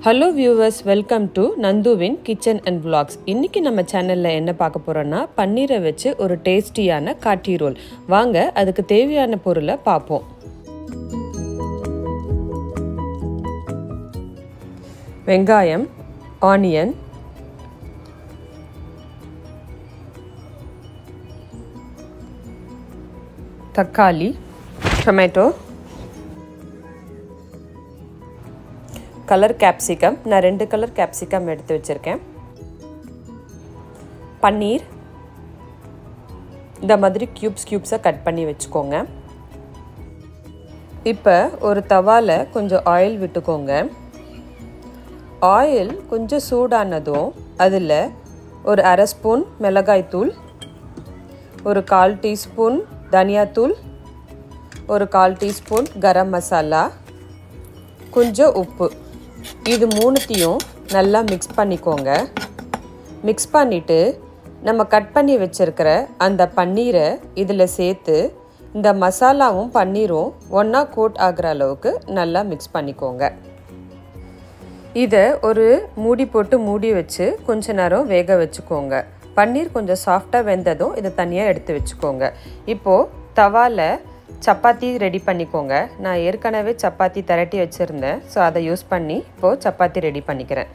hello viewers welcome to நந்துவின் kitchen and vlogs இன்னைக்கு நம்ம சேனலில் என்ன பார்க்க போகிறோன்னா பன்னீரை வச்சு ஒரு டேஸ்டியான காட்டி ரோல் வாங்க அதுக்கு தேவையான பொருளை பார்ப்போம் வெங்காயம் ஆனியன் தக்காளி டொமேட்டோ கலர் கேப்சிகம் நான் ரெண்டு கலர் கேப்சிகம் எடுத்து வச்சுருக்கேன் பன்னீர் இந்த மாதிரி க்யூப்ஸ் க்யூப்ஸாக கட் பண்ணி வச்சுக்கோங்க இப்போ ஒரு தவாவில் கொஞ்சம் ஆயில் விட்டுக்கோங்க ஆயில் கொஞ்சம் சூடானதும் அதில் ஒரு அரை ஸ்பூன் மிளகாய்த்தூள் ஒரு கால் டீஸ்பூன் தனியாத்தூள் ஒரு கால் டீஸ்பூன் கரம் மசாலா கொஞ்சம் உப்பு இது மூணுத்தையும் நல்லா மிக்ஸ் பண்ணிக்கோங்க மிக்ஸ் பண்ணிவிட்டு நம்ம கட் பண்ணி வச்சுருக்கிற அந்த பன்னீரை இதில் சேர்த்து இந்த மசாலாவும் பன்னீரும் ஒன்றா கோட் ஆகிற அளவுக்கு நல்லா மிக்ஸ் பண்ணிக்கோங்க இதை ஒரு மூடி போட்டு மூடி வச்சு கொஞ்ச நேரம் வேக வச்சுக்கோங்க பன்னீர் கொஞ்சம் சாஃப்டாக வெந்ததும் இதை தனியாக எடுத்து வச்சுக்கோங்க இப்போது தவாவில் சப்பாத்தி ரெடி பண்ணிக்கோங்க நான் ஏற்கனவே சப்பாத்தி திரட்டி வச்சுருந்தேன் ஸோ அதை யூஸ் பண்ணி இப்போது சப்பாத்தி ரெடி பண்ணிக்கிறேன்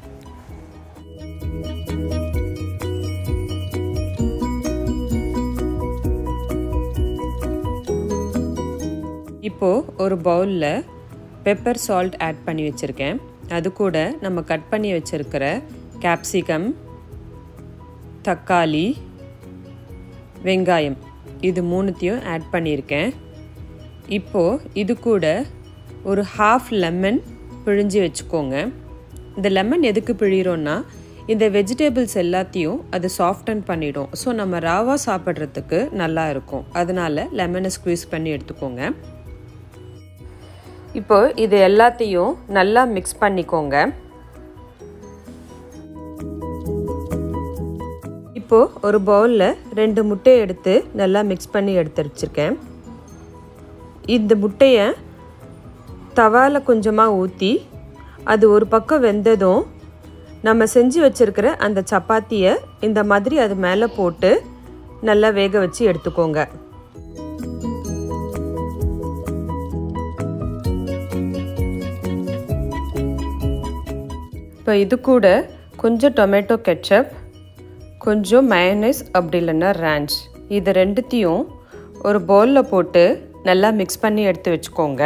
இப்போது ஒரு பவுலில் பெப்பர் சால்ட் ஆட் பண்ணி வச்சுருக்கேன் அது கூட நம்ம கட் பண்ணி வச்சுருக்கிற கேப்சிகம் தக்காளி வெங்காயம் இது மூணுத்தையும் ஆட் பண்ணியிருக்கேன் இப்போது இது கூட ஒரு ஹாஃப் லெமன் பிழிஞ்சு வச்சுக்கோங்க இந்த லெமன் எதுக்கு பிழிகிறோன்னா இந்த வெஜிடபிள்ஸ் எல்லாத்தையும் அது சாஃப்டன் பண்ணிடும் ஸோ நம்ம ராவாக சாப்பிட்றதுக்கு நல்லா இருக்கும் அதனால் லெமனை ஸ்க்வீஸ் பண்ணி எடுத்துக்கோங்க இப்போ இது எல்லாத்தையும் நல்லா மிக்ஸ் பண்ணிக்கோங்க இப்போது ஒரு பவுலில் ரெண்டு முட்டையை எடுத்து நல்லா மிக்ஸ் பண்ணி எடுத்து வச்சுருக்கேன் இந்த முட்டையை தவாவில் கொஞ்சமாக ஊற்றி அது ஒரு பக்கம் வெந்ததும் நம்ம செஞ்சு வச்சுருக்கிற அந்த சப்பாத்தியை இந்த மாதிரி அது மேலே போட்டு நல்லா வேக வச்சு எடுத்துக்கோங்க இப்போ இது கூட கொஞ்சம் டொமேட்டோ கெச்சப் கொஞ்சம் மயனஸ் அப்படி இல்லைன்னா ரேஞ்ச் இது ரெண்டுத்தையும் ஒரு பவுலில் போட்டு நல்லா மிக்ஸ் பண்ணி எடுத்து வச்சுக்கோங்க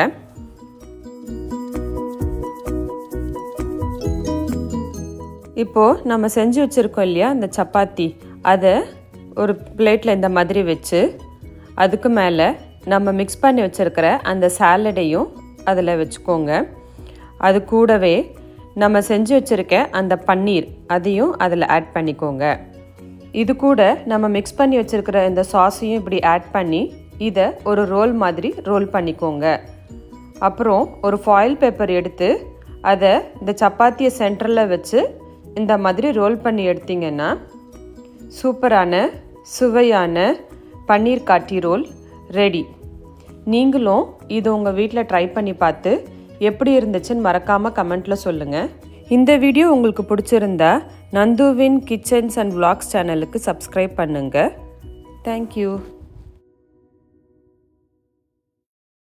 இப்போது நம்ம செஞ்சு வச்சுருக்கோம் இல்லையா அந்த சப்பாத்தி அதை ஒரு பிளேட்டில் இந்த மாதிரி வச்சு அதுக்கு மேலே நம்ம மிக்ஸ் பண்ணி வச்சுருக்கிற அந்த சாலடையும் அதில் வச்சுக்கோங்க அது கூடவே நம்ம செஞ்சு வச்சுருக்க அந்த பன்னீர் அதையும் அதில் ஆட் பண்ணிக்கோங்க இது கூட நம்ம மிக்ஸ் பண்ணி வச்சுருக்கிற இந்த சாஸையும் இப்படி ஆட் பண்ணி இதை ஒரு ரோல் மாதிரி ரோல் பண்ணிக்கோங்க அப்புறம் ஒரு ஃபாயில் பேப்பர் எடுத்து அதை இந்த சப்பாத்தியை சென்டரில் வச்சு இந்த மாதிரி ரோல் பண்ணி எடுத்திங்கன்னா சூப்பரான சுவையான பன்னீர் காட்டி ரோல் ரெடி நீங்களும் இது உங்கள் வீட்டில் ட்ரை பண்ணி பார்த்து எப்படி இருந்துச்சுன்னு மறக்காமல் கமெண்ட்டில் சொல்லுங்கள் இந்த வீடியோ உங்களுக்கு பிடிச்சிருந்தா நந்துவின் கிச்சன்ஸ் அண்ட் விளாக்ஸ் சேனலுக்கு சப்ஸ்கிரைப் பண்ணுங்கள் தேங்க்யூ